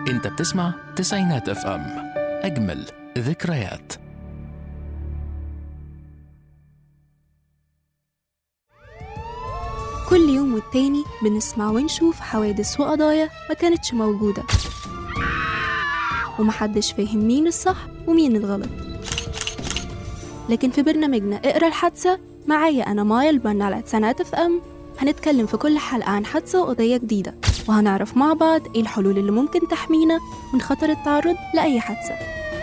انت بتسمع تسعينات اف ام اجمل ذكريات كل يوم والتاني بنسمع ونشوف حوادث وقضايا ما كانتش موجودة ومحدش فاهم مين الصح ومين الغلط لكن في برنامجنا اقرا الحادثة معايا أنا مايا البنا على تسعينات اف ام هنتكلم في كل حلقة عن حادثة وقضية جديدة وهنعرف مع بعض ايه الحلول اللي ممكن تحمينا من خطر التعرض لأي حادثة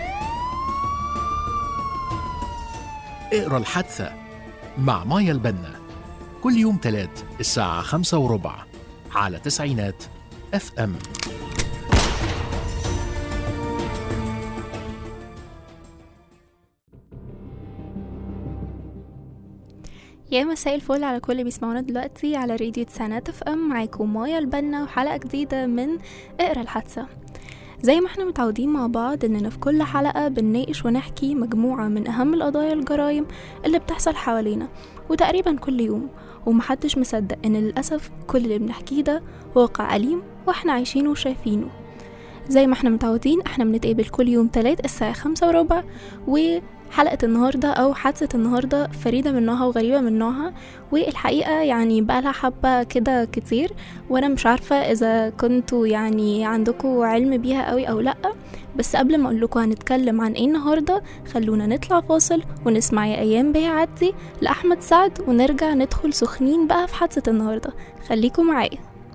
اقرا الحادثة مع مايا البنا كل يوم تلات الساعة خمسة وربع على تسعينات اف ام يا مساء الفل على كل اللي بيسمعونا دلوقتي على راديو تسعينات اف ام معاكم مايا البنا وحلقة جديدة من اقرا الحادثة زي ما احنا متعودين مع بعض اننا في كل حلقة بنناقش ونحكي مجموعة من اهم القضايا الجرائم اللي بتحصل حوالينا وتقريبا كل يوم ومحدش مصدق ان للأسف كل اللي بنحكيه ده واقع أليم واحنا عايشينه وشايفينه زي ما احنا متعودين احنا بنتقابل كل يوم تلات الساعة خمسة وربع وحلقة النهاردة أو حادثة النهاردة فريدة من نوعها وغريبة من نوعها والحقيقة يعني بقالها حبة كده كتير وأنا مش عارفة إذا كنتوا يعني عندكم علم بيها قوي أو لأ بس قبل ما أقول لكم هنتكلم عن إيه النهاردة خلونا نطلع فاصل ونسمع يا أيام بيعدي لأحمد سعد ونرجع ندخل سخنين بقى في حادثة النهاردة خليكم معايا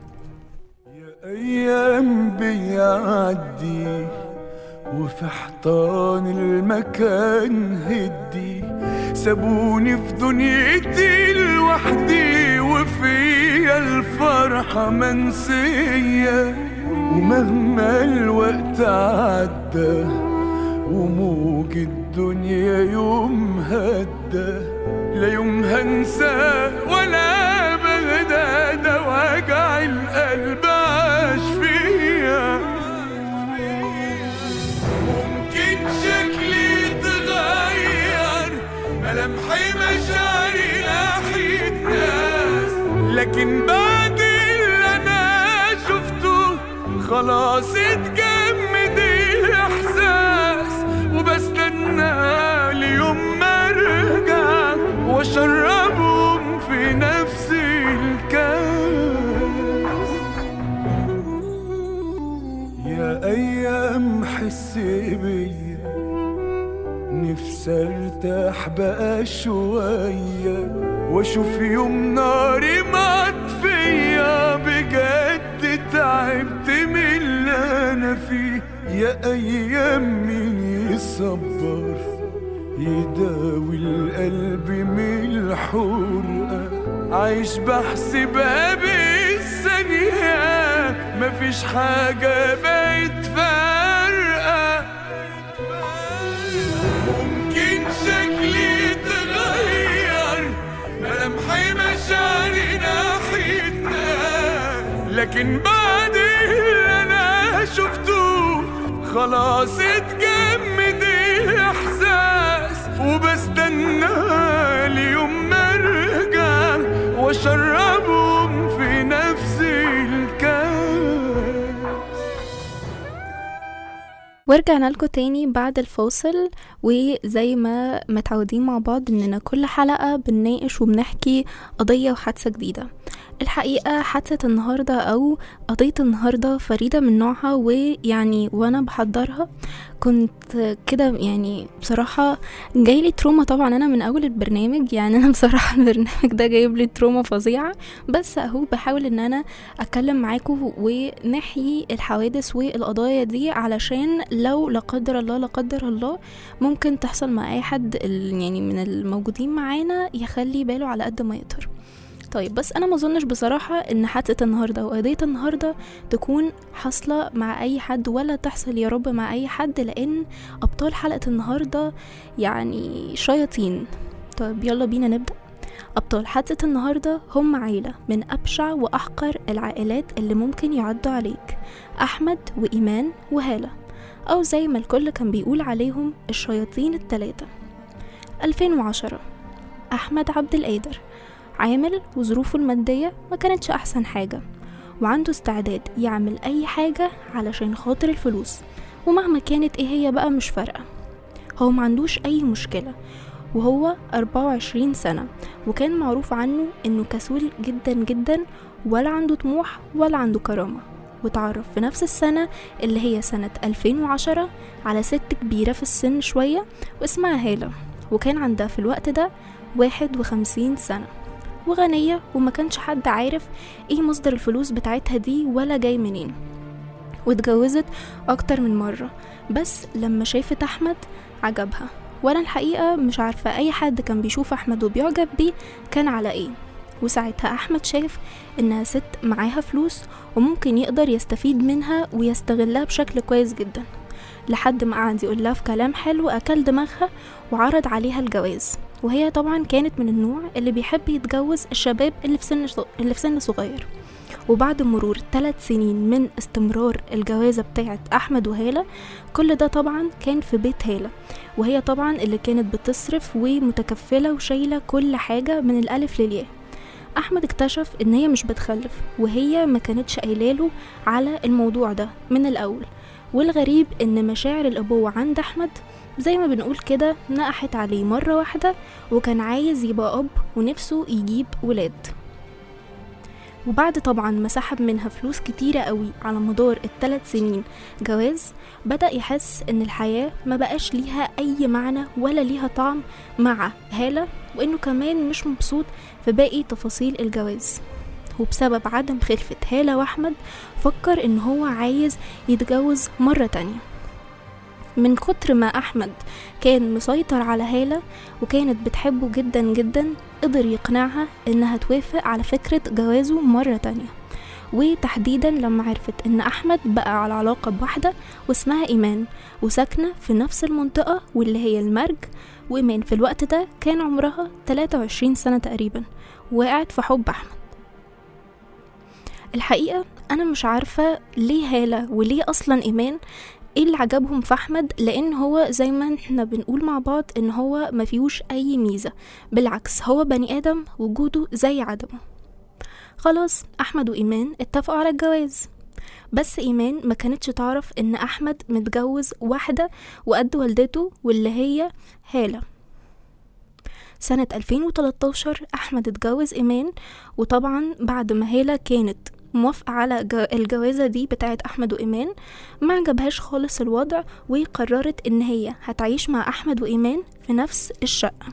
أيام بيعدي وفي حيطان المكان هدي سابوني في دنيتي لوحدي وفيا الفرحة منسية ومهما الوقت عدى وموج الدنيا يوم هدى لا يوم هنسى ولا بهدى ده وجع القلب عاش فيا ممكن شكلي يتغير ملامحي مشاعري ناحية ناس لكن بعد اللي انا شفته خلاص اتجمد الاحساس وبستنى ليوم ما ارجع واشربهم في نفس الكاس يا ايام حس بيا نفسي ارتاح بقى شوية واشوف يوم ناري مطفية بجد تعبت من اللي انا فيه يا ايام مين يصبر يداوي القلب من الحرقة عايش بحسبها بالثانية مفيش حاجة بقت فارقة ممكن شكلي يتغير ملامحي مشاعري ناحيتنا لكن بعد اللي انا شفته خلاص اتجمد الاحساس وبستنى ليوم ما ارجع واشربهم في نفس الكاس ورجعنا لكم تاني بعد الفاصل وزي ما متعودين مع بعض اننا كل حلقة بنناقش وبنحكي قضية وحادثة جديدة الحقيقة حادثة النهاردة أو قضية النهاردة فريدة من نوعها ويعني وأنا بحضرها كنت كده يعني بصراحة جايلي تروما طبعا أنا من أول البرنامج يعني أنا بصراحة البرنامج ده جايب لي تروما فظيعة بس أهو بحاول إن أنا أتكلم معاكم ونحيي الحوادث والقضايا دي علشان لو لا قدر الله لا قدر الله ممكن تحصل مع أي حد ال- يعني من الموجودين معانا يخلي باله على قد ما يقدر طيب بس انا ما اظنش بصراحه ان حادثه النهارده وقضيه النهارده تكون حاصله مع اي حد ولا تحصل يا رب مع اي حد لان ابطال حلقه النهارده يعني شياطين طيب يلا بينا نبدا أبطال حادثة النهاردة هم عيلة من أبشع وأحقر العائلات اللي ممكن يعدوا عليك أحمد وإيمان وهالة أو زي ما الكل كان بيقول عليهم الشياطين التلاتة 2010 أحمد عبد القادر عامل وظروفه المادية ما كانتش أحسن حاجة وعنده استعداد يعمل أي حاجة علشان خاطر الفلوس ومهما كانت ايه هي بقى مش فارقة هو معندوش أي مشكلة وهو 24 سنة وكان معروف عنه إنه كسول جدا جدا ولا عنده طموح ولا عنده كرامة وتعرف في نفس السنة اللي هي سنة 2010 على ست كبيرة في السن شوية واسمها هالة وكان عندها في الوقت ده 51 سنة وغنية وما كانش حد عارف ايه مصدر الفلوس بتاعتها دي ولا جاي منين واتجوزت أكتر من مرة بس لما شافت أحمد عجبها وانا الحقيقة مش عارفة اي حد كان بيشوف احمد وبيعجب بيه كان على ايه وساعتها احمد شاف انها ست معاها فلوس وممكن يقدر يستفيد منها ويستغلها بشكل كويس جدا لحد ما قعد يقول لها في كلام حلو اكل دماغها وعرض عليها الجواز وهي طبعا كانت من النوع اللي بيحب يتجوز الشباب اللي في سن اللي في سن صغير وبعد مرور ثلاث سنين من استمرار الجوازة بتاعت أحمد وهالة كل ده طبعا كان في بيت هالة وهي طبعا اللي كانت بتصرف ومتكفلة وشايلة كل حاجة من الألف للياء أحمد اكتشف إن هي مش بتخلف وهي ما كانتش قايلاله على الموضوع ده من الأول والغريب إن مشاعر الأبوة عند أحمد زي ما بنقول كده نقحت عليه مرة واحدة وكان عايز يبقى أب ونفسه يجيب ولاد وبعد طبعا ما سحب منها فلوس كتيرة قوي على مدار الثلاث سنين جواز بدأ يحس ان الحياة ما بقاش ليها اي معنى ولا ليها طعم مع هالة وانه كمان مش مبسوط في باقي تفاصيل الجواز وبسبب عدم خلفة هالة واحمد فكر ان هو عايز يتجوز مرة تانية من كتر ما أحمد كان مسيطر على هالة وكانت بتحبه جدا جدا قدر يقنعها إنها توافق على فكرة جوازه مرة تانية وتحديدا لما عرفت إن أحمد بقى على علاقة بواحدة واسمها إيمان وساكنة في نفس المنطقة واللي هي المرج وإيمان في الوقت ده كان عمرها 23 سنة تقريبا وقعت في حب أحمد الحقيقة أنا مش عارفة ليه هالة وليه أصلا إيمان ايه اللي عجبهم في احمد لان هو زي ما احنا بنقول مع بعض ان هو ما فيهوش اي ميزه بالعكس هو بني ادم وجوده زي عدمه خلاص احمد وايمان اتفقوا على الجواز بس ايمان ما كانتش تعرف ان احمد متجوز واحده وقد والدته واللي هي هاله سنة 2013 أحمد اتجوز إيمان وطبعا بعد ما هالة كانت موافقة على الجوازة دي بتاعت أحمد وإيمان ما عجبهاش خالص الوضع وقررت إن هي هتعيش مع أحمد وإيمان في نفس الشقة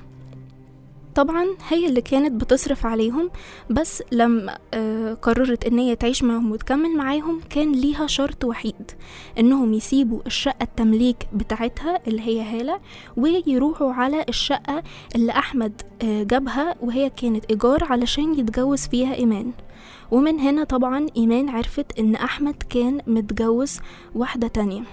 طبعا هي اللي كانت بتصرف عليهم بس لما آه قررت ان هي تعيش معاهم وتكمل معاهم كان ليها شرط وحيد انهم يسيبوا الشقة التمليك بتاعتها اللي هي هالة ويروحوا على الشقة اللي احمد آه جابها وهي كانت ايجار علشان يتجوز فيها ايمان ومن هنا طبعا إيمان عرفت إن أحمد كان متجوز واحدة تانية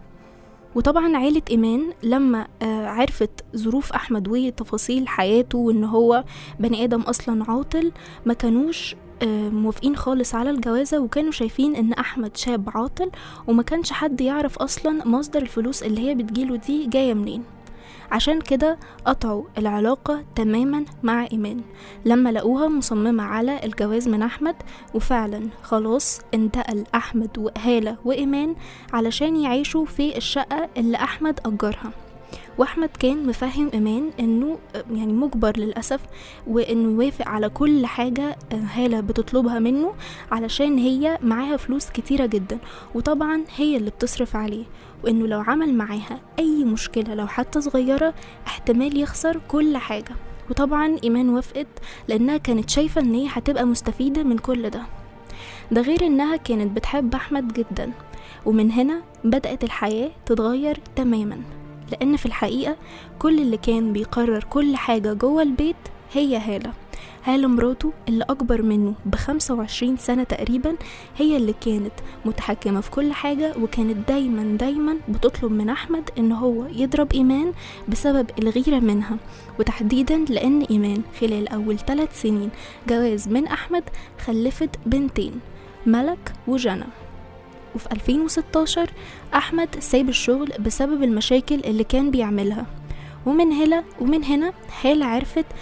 وطبعا عيلة إيمان لما عرفت ظروف أحمد وتفاصيل حياته وإن هو بني آدم أصلا عاطل ما كانوش موافقين خالص على الجوازة وكانوا شايفين إن أحمد شاب عاطل وما كانش حد يعرف أصلا مصدر الفلوس اللي هي بتجيله دي جاية منين عشان كده قطعوا العلاقة تماما مع إيمان لما لقوها مصممة على الجواز من أحمد وفعلا خلاص انتقل أحمد وهالة وإيمان علشان يعيشوا في الشقة اللي أحمد أجرها واحمد كان مفهم ايمان انه يعني مجبر للاسف وانه يوافق على كل حاجه هاله بتطلبها منه علشان هي معاها فلوس كتيره جدا وطبعا هي اللي بتصرف عليه وانه لو عمل معاها اي مشكله لو حتى صغيره احتمال يخسر كل حاجه وطبعا ايمان وافقت لانها كانت شايفه ان هي هتبقى مستفيده من كل ده ده غير انها كانت بتحب احمد جدا ومن هنا بدات الحياه تتغير تماما لأن في الحقيقة كل اللي كان بيقرر كل حاجة جوه البيت هي هالة هالة مراته اللي أكبر منه بخمسة وعشرين سنة تقريبا هي اللي كانت متحكمة في كل حاجة وكانت دايما دايما بتطلب من أحمد إن هو يضرب إيمان بسبب الغيرة منها وتحديدا لأن إيمان خلال أول ثلاث سنين جواز من أحمد خلفت بنتين ملك وجنى وفي 2016 أحمد ساب الشغل بسبب المشاكل اللي كان بيعملها ومن هنا ومن هنا هالة عرفت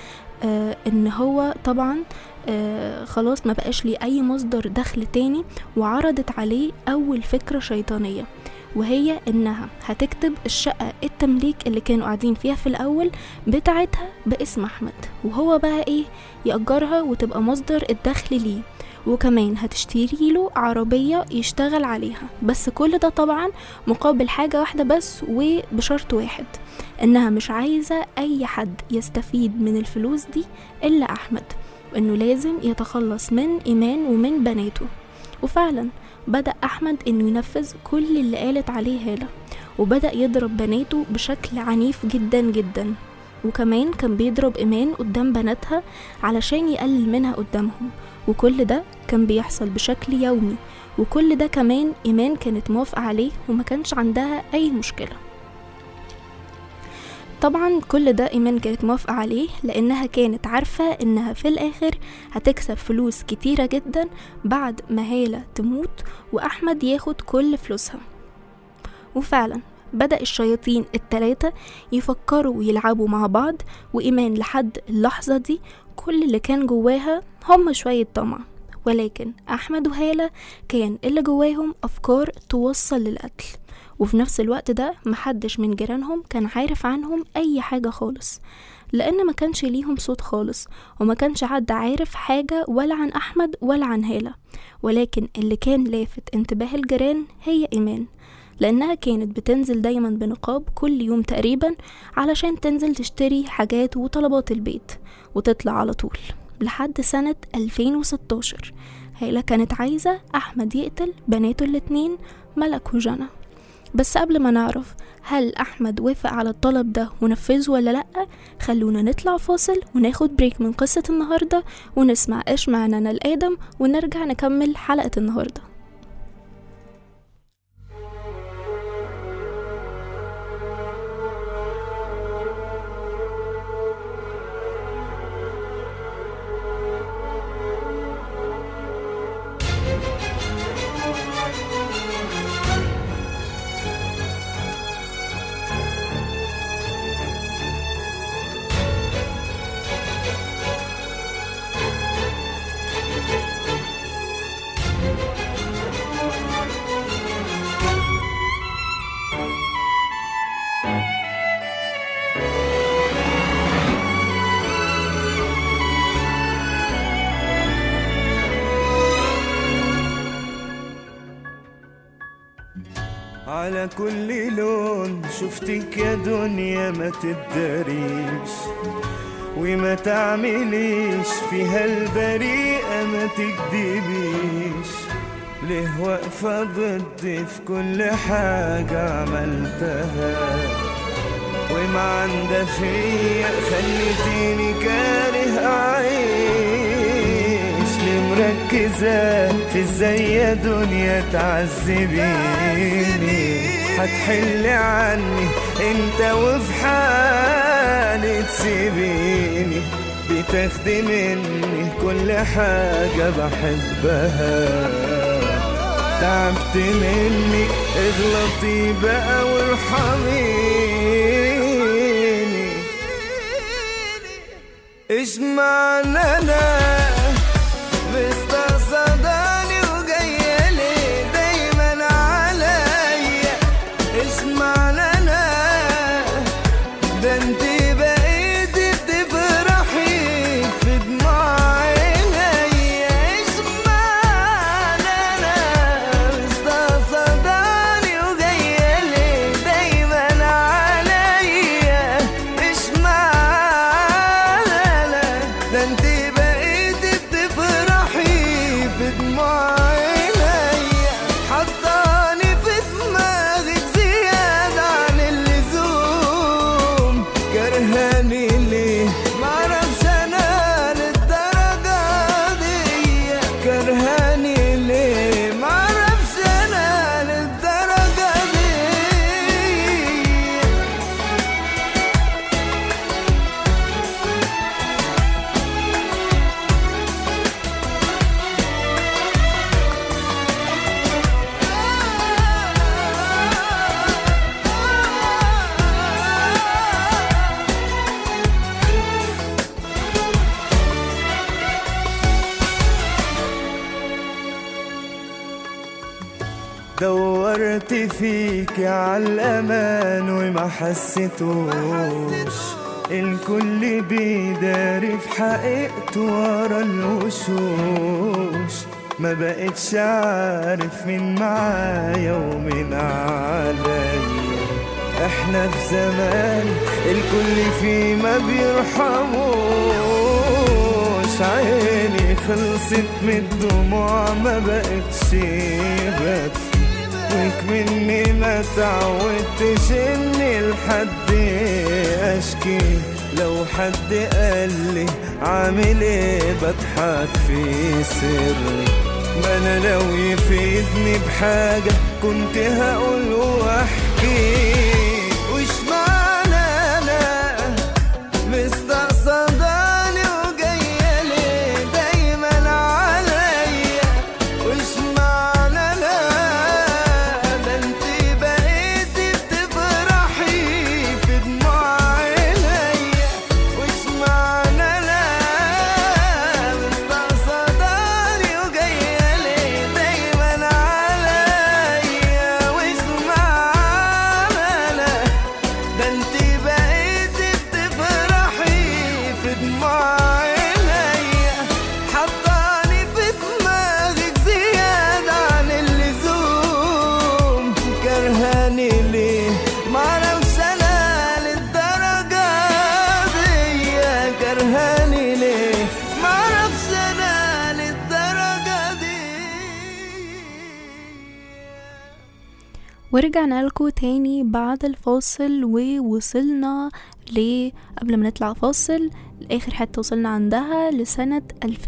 آه ان هو طبعا آه خلاص ما بقاش ليه اي مصدر دخل تاني وعرضت عليه اول فكرة شيطانية وهي انها هتكتب الشقة التمليك اللي كانوا قاعدين فيها في الاول بتاعتها باسم احمد وهو بقى ايه يأجرها وتبقى مصدر الدخل ليه وكمان هتشتري له عربية يشتغل عليها بس كل ده طبعا مقابل حاجة واحدة بس وبشرط واحد انها مش عايزة اي حد يستفيد من الفلوس دي الا احمد وانه لازم يتخلص من ايمان ومن بناته وفعلا بدأ أحمد إنه ينفذ كل اللي قالت عليه هالة وبدأ يضرب بناته بشكل عنيف جدا جدا وكمان كان بيضرب إيمان قدام بناتها علشان يقلل منها قدامهم وكل ده كان بيحصل بشكل يومي وكل ده كمان إيمان كانت موافقة عليه وما كانش عندها أي مشكلة طبعا كل ده إيمان كانت موافقة عليه لأنها كانت عارفة إنها في الآخر هتكسب فلوس كتيرة جدا بعد ما هالة تموت وأحمد ياخد كل فلوسها وفعلا بدأ الشياطين التلاتة يفكروا ويلعبوا مع بعض وإيمان لحد اللحظة دي كل اللي كان جواها هم شوية طمع ولكن أحمد وهالة كان اللي جواهم أفكار توصل للقتل وفي نفس الوقت ده محدش من جيرانهم كان عارف عنهم أي حاجة خالص لأن ما كانش ليهم صوت خالص وما كانش حد عارف حاجة ولا عن أحمد ولا عن هالة ولكن اللي كان لافت انتباه الجيران هي إيمان لأنها كانت بتنزل دايما بنقاب كل يوم تقريبا علشان تنزل تشتري حاجات وطلبات البيت وتطلع على طول لحد سنة 2016 هيلا كانت عايزة أحمد يقتل بناته الاتنين ملك وجنى بس قبل ما نعرف هل أحمد وافق على الطلب ده ونفذه ولا لأ خلونا نطلع فاصل وناخد بريك من قصة النهاردة ونسمع إيش معنانا الآدم ونرجع نكمل حلقة النهارده على كل لون شفتك يا دنيا ما تداريش وما تعمليش فيها البريئة ما تكدبيش ليه واقفة ضدي في كل حاجة عملتها وما عندها فيا خليتيني كاره أعيش ليه مركزة في ازاي يا دنيا تعذبيني هتحلي عني انت وفي حالي تسيبيني بتاخدي مني كل حاجة بحبها تعبت منك اغلطي بقى وارحميني ايش معنى انا مستقصداني وجاية ليه دايما عليا ايش معنى انا ده انت بقيتي بتفرحي في دموع عينيا ايش معنى انا مستقصداني وجاية ليه دايما عليا ايش معنى انا ده انت بقيتي بتفرحي في دموع عينيا حطاني في دماغك زيادة عن اللزوم كرهاني ليه معرفش انا للدرجة دي كرهاني ليه معرفش انا للدرجة دي دورت فيك عالأمان وما حسيتوش الكل بيداري في حقيقته ورا الوشوش ما بقتش عارف مين معايا ومين عليا احنا في زمان الكل فيه ما بيرحموش عيني خلصت من الدموع ما بقتش بكفي وك مني ما تعودتش اني لحد اشكي لو حد قال لي عامل ايه بضحك في سري ما انا لو يفيدني بحاجة كنت هقول واحكي وش معنى انا مستقصداني وجاية ليه دايما عليا وش معنى انا ده انت بقيتي بتفرحي في دموع عينيا وش معنى انا مستقصداني وجاية ليه دايما عليا وش معنى انا ده انت بقيتي بتفرحي في دموع عينيا حطاني في دماغك زيادة عن اللزوم كرهاني ليه معرفش انا للدرجة دي كرهاني ليه معرفش انا للدرجة دي ورجعنا لكم تاني بعد الفاصل ووصلنا ل قبل ما نطلع فاصل لآخر حتة وصلنا عندها لسنة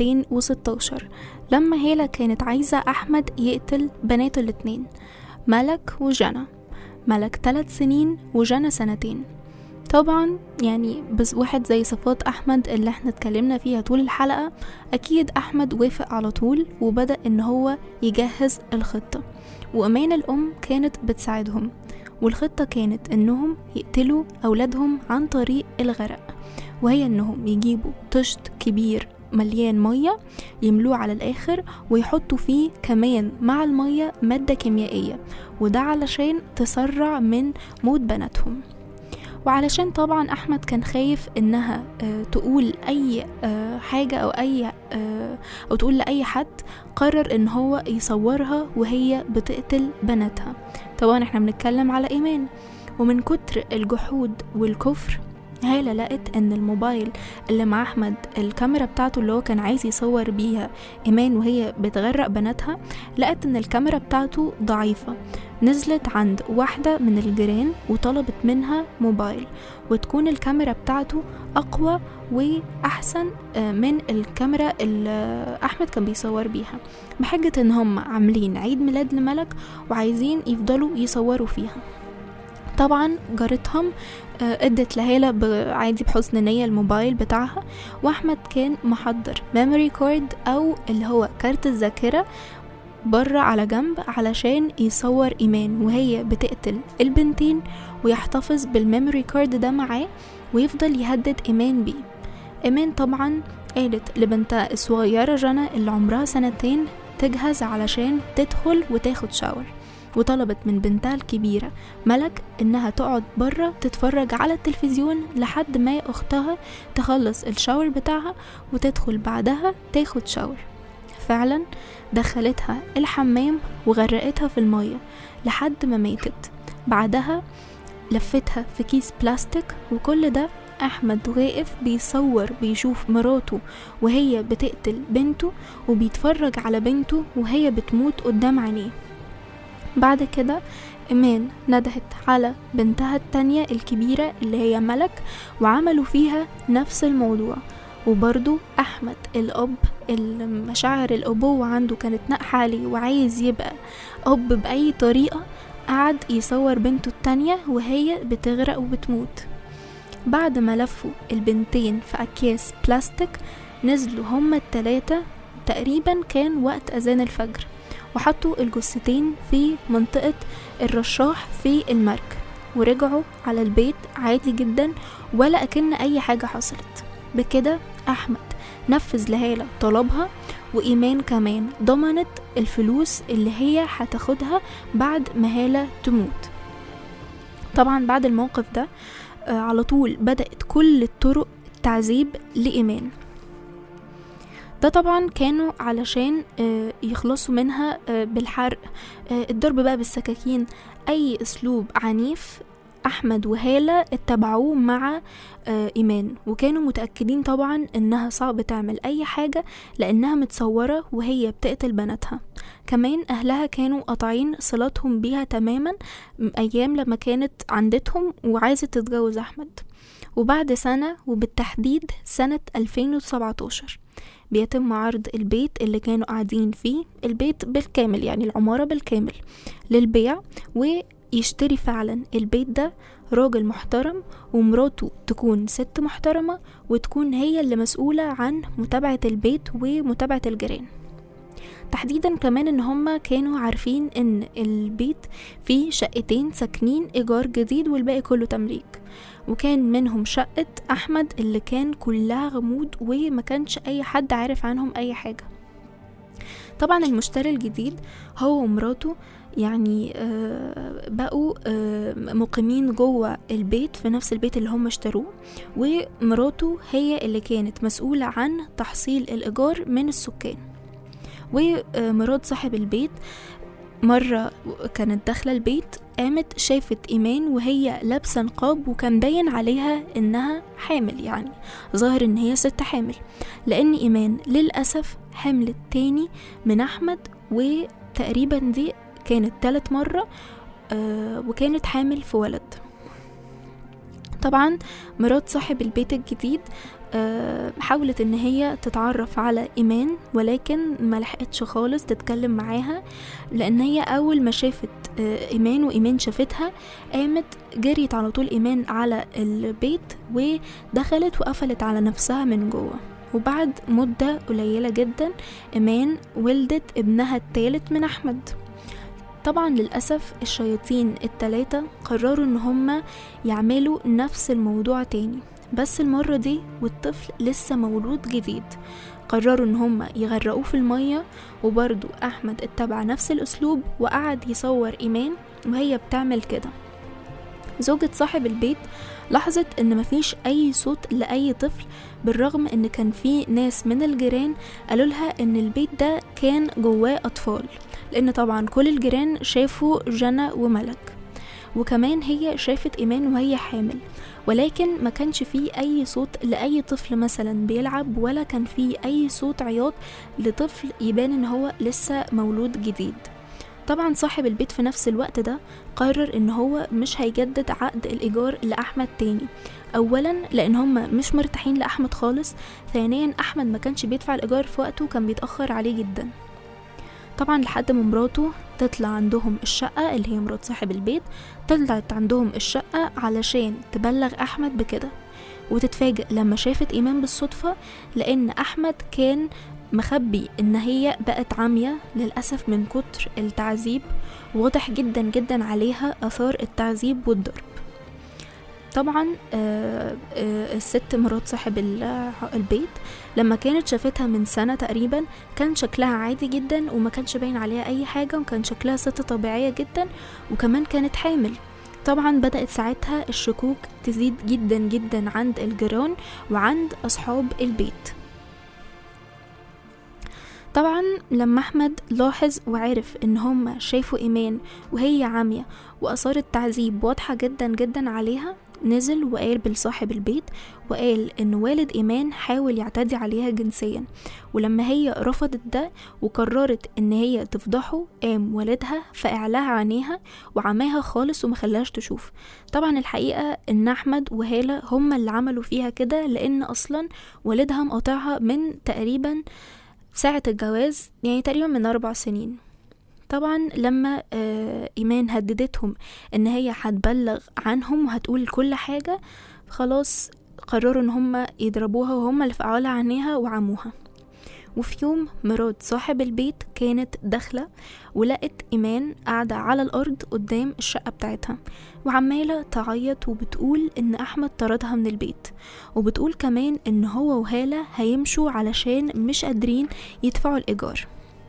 2016 لما هيلا كانت عايزة أحمد يقتل بناته الاتنين ملك وجنى ملك ثلاث سنين وجنى سنتين طبعا يعني بس واحد زي صفات أحمد اللي احنا اتكلمنا فيها طول الحلقة أكيد أحمد وافق على طول وبدأ إن هو يجهز الخطة وأمان الأم كانت بتساعدهم والخطة كانت إنهم يقتلوا أولادهم عن طريق الغرق وهي إنهم يجيبوا طشت كبير مليان مية يملوه على الآخر ويحطوا فيه كمان مع المية مادة كيميائية وده علشان تسرع من موت بناتهم وعلشان طبعا احمد كان خايف انها آه، تقول اي آه، حاجه او اي آه، او تقول لاي حد قرر ان هو يصورها وهي بتقتل بناتها طبعا احنا بنتكلم على ايمان ومن كتر الجحود والكفر هالة لقت ان الموبايل اللي مع احمد الكاميرا بتاعته اللي هو كان عايز يصور بيها ايمان وهي بتغرق بناتها لقت ان الكاميرا بتاعته ضعيفة نزلت عند واحدة من الجيران وطلبت منها موبايل وتكون الكاميرا بتاعته أقوى وأحسن آه، من الكاميرا اللي أحمد كان بيصور بيها بحجة إن هم عاملين عيد ميلاد لملك وعايزين يفضلوا يصوروا فيها طبعا جارتهم آه، ادت لهالة ب- عادي بحسن نية الموبايل بتاعها واحمد كان محضر ميموري كارد او اللي هو كارت الذاكرة بره على جنب علشان يصور ايمان وهي بتقتل البنتين ويحتفظ بالميموري كارد ده معاه ويفضل يهدد ايمان بيه ايمان طبعا قالت لبنتها الصغيرة جنى اللي عمرها سنتين تجهز علشان تدخل وتاخد شاور وطلبت من بنتها الكبيرة ملك إنها تقعد برا تتفرج على التلفزيون لحد ما أختها تخلص الشاور بتاعها وتدخل بعدها تاخد شاور فعلا دخلتها الحمام وغرقتها في المية لحد ما ماتت بعدها لفتها في كيس بلاستيك وكل ده أحمد واقف بيصور بيشوف مراته وهي بتقتل بنته وبيتفرج على بنته وهي بتموت قدام عينيه بعد كده إيمان ندهت على بنتها التانية الكبيرة اللي هي ملك وعملوا فيها نفس الموضوع وبرضو أحمد الأب المشاعر الأبوة عنده كانت ناقحة عليه وعايز يبقى أب بأي طريقة قعد يصور بنته التانية وهي بتغرق وبتموت بعد ما لفوا البنتين في أكياس بلاستيك نزلوا هما التلاتة تقريبا كان وقت أذان الفجر وحطوا الجثتين في منطقة الرشاح في المركب ورجعوا على البيت عادي جدا ولا أكن أي حاجة حصلت بكده أحمد نفذ لهالة طلبها وإيمان كمان ضمنت الفلوس اللي هي هتاخدها بعد ما هالة تموت طبعا بعد الموقف ده آه، على طول بدأت كل الطرق تعذيب لإيمان ده طبعا كانوا علشان آه، يخلصوا منها آه، بالحرق آه، الضرب بقى بالسكاكين أي أسلوب عنيف أحمد وهالة اتبعوه مع آه، إيمان وكانوا متأكدين طبعا إنها صعب تعمل أي حاجة لأنها متصورة وهي بتقتل بناتها كمان أهلها كانوا قاطعين صلاتهم بيها تماما م- أيام لما كانت عندتهم وعايزة تتجوز أحمد وبعد سنة وبالتحديد سنة 2017 بيتم عرض البيت اللي كانوا قاعدين فيه البيت بالكامل يعني العمارة بالكامل للبيع ويشتري فعلا البيت ده راجل محترم ومراته تكون ست محترمة وتكون هي اللي مسؤولة عن متابعة البيت ومتابعة الجيران تحديدا كمان ان هما كانوا عارفين ان البيت فيه شقتين ساكنين ايجار جديد والباقي كله تمليك وكان منهم شقة أحمد اللي كان كلها غموض وما كانش أي حد عارف عنهم أي حاجة طبعا المشتري الجديد هو ومراته يعني آه، بقوا آه، مقيمين جوه البيت في نفس البيت اللي هم اشتروه ومراته هي اللي كانت مسؤولة عن تحصيل الإيجار من السكان ومرات صاحب البيت مرة كانت داخلة البيت قامت شافت إيمان وهي لابسة نقاب وكان باين عليها إنها حامل يعني ظاهر إن هي ست حامل لأن إيمان للأسف حملت تاني من أحمد وتقريبا دي كانت تالت مرة آه وكانت حامل في ولد طبعا مرات صاحب البيت الجديد آه، حاولت ان هي تتعرف على ايمان ولكن ما لحقتش خالص تتكلم معاها لان هي اول ما شافت آه، ايمان وايمان شافتها قامت جريت على طول ايمان على البيت ودخلت وقفلت على نفسها من جوه وبعد مدة قليلة جدا إيمان ولدت ابنها الثالث من أحمد طبعا للأسف الشياطين التلاتة قرروا إن هما يعملوا نفس الموضوع تاني بس المرة دي والطفل لسه مولود جديد قرروا ان هما يغرقوه في المية وبرضو احمد اتبع نفس الاسلوب وقعد يصور ايمان وهي بتعمل كده زوجة صاحب البيت لاحظت ان مفيش اي صوت لاي طفل بالرغم ان كان في ناس من الجيران قالوا لها ان البيت ده كان جواه اطفال لان طبعا كل الجيران شافوا جنى وملك وكمان هي شافت ايمان وهي حامل ولكن ما كانش فيه اي صوت لاي طفل مثلا بيلعب ولا كان فيه اي صوت عياط لطفل يبان ان هو لسه مولود جديد طبعا صاحب البيت في نفس الوقت ده قرر ان هو مش هيجدد عقد الايجار لاحمد تاني اولا لان هم مش مرتاحين لاحمد خالص ثانيا احمد ما كانش بيدفع الايجار في وقته كان بيتاخر عليه جدا طبعا لحد ما مراته تطلع عندهم الشقة اللي هي مرات صاحب البيت طلعت عندهم الشقة علشان تبلغ أحمد بكده وتتفاجئ لما شافت إيمان بالصدفة لأن أحمد كان مخبي إن هي بقت عامية للأسف من كتر التعذيب واضح جدا جدا عليها أثار التعذيب والضرب طبعا آه، آه، الست مرات صاحب ال- البيت لما كانت شافتها من سنة تقريبا كان شكلها عادي جدا وما كانش باين عليها أي حاجة وكان شكلها ست طبيعية جدا وكمان كانت حامل طبعا بدأت ساعتها الشكوك تزيد جدا جدا عند الجيران وعند أصحاب البيت طبعا لما أحمد لاحظ وعرف إن هما شافوا إيمان وهي عامية وآثار التعذيب واضحة جدا جدا عليها نزل وقال صاحب البيت وقال إن والد إيمان حاول يعتدي عليها جنسيا ولما هي رفضت ده وقررت إن هي تفضحه قام والدها فإعلاها عينيها وعماها خالص ومخلاش تشوف طبعا الحقيقة إن أحمد وهالة هما اللي عملوا فيها كده لأن أصلا والدها مقاطعها من تقريبا ساعة الجواز يعني تقريبا من أربع سنين طبعا لما آه، إيمان هددتهم إن هي هتبلغ عنهم وهتقول كل حاجة خلاص قرروا إن هما يضربوها وهما اللي فقعوا لها عينيها وعموها وفي يوم مرات صاحب البيت كانت داخلة ولقت إيمان قاعدة على الأرض قدام الشقة بتاعتها وعمالة تعيط وبتقول إن أحمد طردها من البيت وبتقول كمان إن هو وهالة هيمشوا علشان مش قادرين يدفعوا الإيجار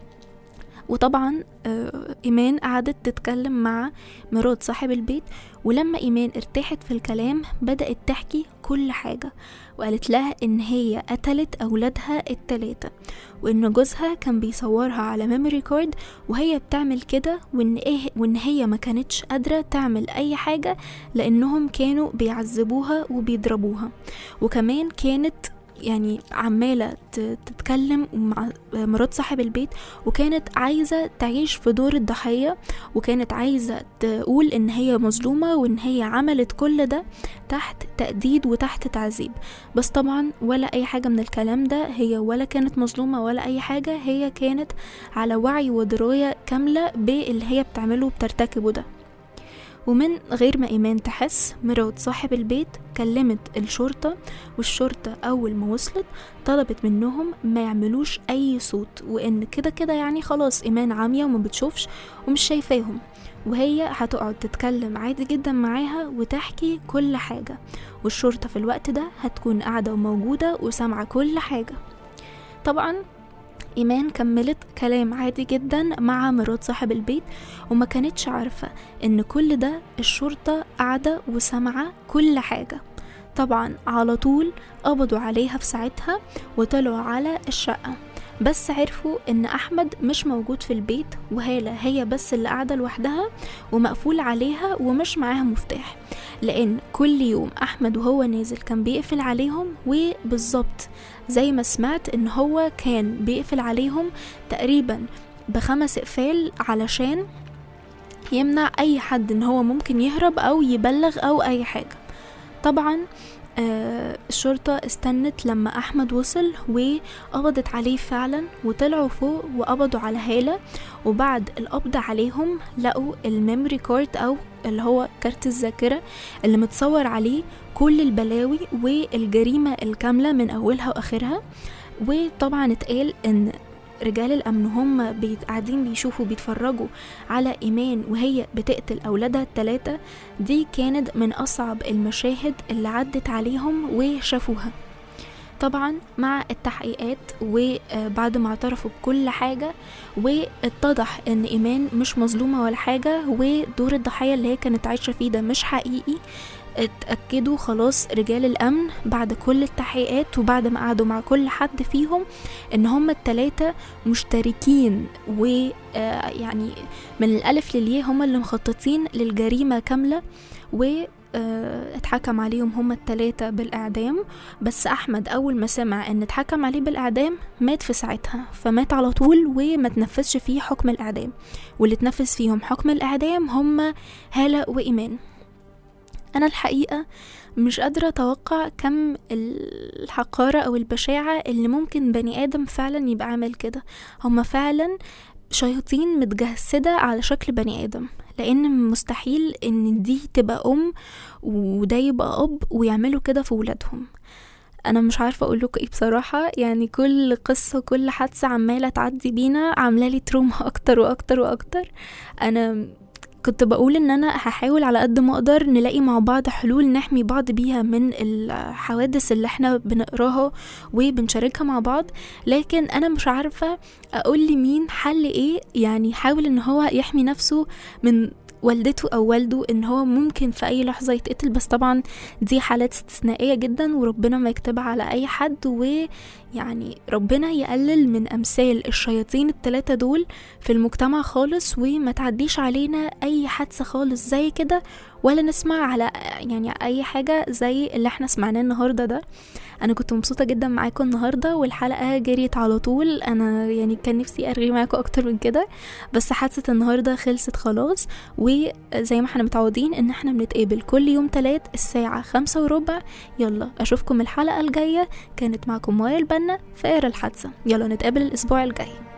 وطبعا آه، إيمان قعدت تتكلم مع مرات صاحب البيت ولما إيمان ارتاحت في الكلام بدأت تحكي كل حاجة وقالت لها إن هي قتلت أولادها التلاتة وإن جوزها كان بيصورها على ميموري كارد وهي بتعمل كده وإن, إيه وإن هي ما كانتش قادرة تعمل أي حاجة لأنهم كانوا بيعذبوها وبيضربوها وكمان كانت يعني عمالة ت- تتكلم مع مرات صاحب البيت وكانت عايزة تعيش في دور الضحية وكانت عايزة تقول إن هي مظلومة وإن هي عملت كل ده تحت تأديد وتحت تعذيب بس طبعا ولا أي حاجة من الكلام ده هي ولا كانت مظلومة ولا أي حاجة هي كانت على وعي ودراية كاملة باللي هي بتعمله وبترتكبه ده ومن غير ما إيمان تحس مرات صاحب البيت كلمت الشرطة والشرطة أول ما وصلت طلبت منهم ما يعملوش أي صوت وإن كده كده يعني خلاص إيمان عامية وما بتشوفش ومش شايفاهم وهي هتقعد تتكلم عادي جدا معاها وتحكي كل حاجة والشرطة في الوقت ده هتكون قاعدة وموجودة وسامعة كل حاجة طبعا إيمان كملت كلام عادي جدا مع مرات صاحب البيت وما كانتش عارفة إن كل ده الشرطة قاعدة وسامعة كل حاجة طبعا على طول قبضوا عليها في ساعتها وطلعوا على الشقة بس عرفوا ان احمد مش موجود في البيت وهالة هي بس اللي قاعدة لوحدها ومقفول عليها ومش معاها مفتاح لان كل يوم احمد وهو نازل كان بيقفل عليهم وبالظبط زي ما سمعت ان هو كان بيقفل عليهم تقريبا بخمس اقفال علشان يمنع اي حد ان هو ممكن يهرب او يبلغ او اي حاجة طبعا آه الشرطة استنت لما أحمد وصل وقبضت عليه فعلا وطلعوا فوق وقبضوا على هالة وبعد القبض عليهم لقوا الميموري كارد أو اللي هو كارت الذاكرة اللي متصور عليه كل البلاوي والجريمة الكاملة من أولها وآخرها وطبعا اتقال إن رجال الأمن هم بيت- قاعدين بيشوفوا بيتفرجوا على إيمان وهي بتقتل أولادها التلاتة دي كانت من أصعب المشاهد اللي عدت عليهم وشافوها طبعا مع التحقيقات وبعد ما اعترفوا بكل حاجة واتضح ان ايمان مش مظلومة ولا حاجة ودور الضحية اللي هي كانت عايشة فيه ده مش حقيقي اتأكدوا خلاص رجال الأمن بعد كل التحقيقات وبعد ما قعدوا مع كل حد فيهم ان هم التلاتة مشتركين ويعني من الألف للياء هم اللي مخططين للجريمة كاملة و آه، اتحكم عليهم هما التلاتة بالإعدام بس أحمد أول ما سمع إن اتحكم عليه بالإعدام مات في ساعتها فمات على طول وما تنفذش فيه حكم الإعدام واللي تنفذ فيهم حكم الإعدام هما هالة وإيمان أنا الحقيقة مش قادرة أتوقع كم الحقارة أو البشاعة اللي ممكن بني آدم فعلا يبقى عامل كده هما فعلا شياطين متجسدة على شكل بني آدم لأن مستحيل إن دي تبقى أم وده يبقى أب ويعملوا كده في ولادهم أنا مش عارفة أقول لكم إيه بصراحة يعني كل قصة كل حادثة عمالة تعدي بينا عاملة لي تروما أكتر وأكتر وأكتر أنا كنت بقول ان انا هحاول على قد ما اقدر نلاقي مع بعض حلول نحمي بعض بيها من الحوادث اللي احنا بنقراها وبنشاركها مع بعض لكن انا مش عارفة اقول لمين حل ايه يعني يحاول ان هو يحمي نفسه من والدته او والده ان هو ممكن في اي لحظه يتقتل بس طبعا دي حالات استثنائيه جدا وربنا ما يكتبها على اي حد ويعني ربنا يقلل من امثال الشياطين التلاتة دول في المجتمع خالص وما تعديش علينا اي حادثه خالص زي كده ولا نسمع على يعني اي حاجه زي اللي احنا سمعناه النهارده ده انا كنت مبسوطه جدا معاكم النهارده والحلقه جريت على طول انا يعني كان نفسي ارغي معاكم اكتر من كده بس حادثه النهارده خلصت خلاص وزي ما احنا متعودين ان احنا بنتقابل كل يوم تلات الساعه خمسة وربع يلا اشوفكم الحلقه الجايه كانت معكم مايا البنا في اقرا الحادثه يلا نتقابل الاسبوع الجاي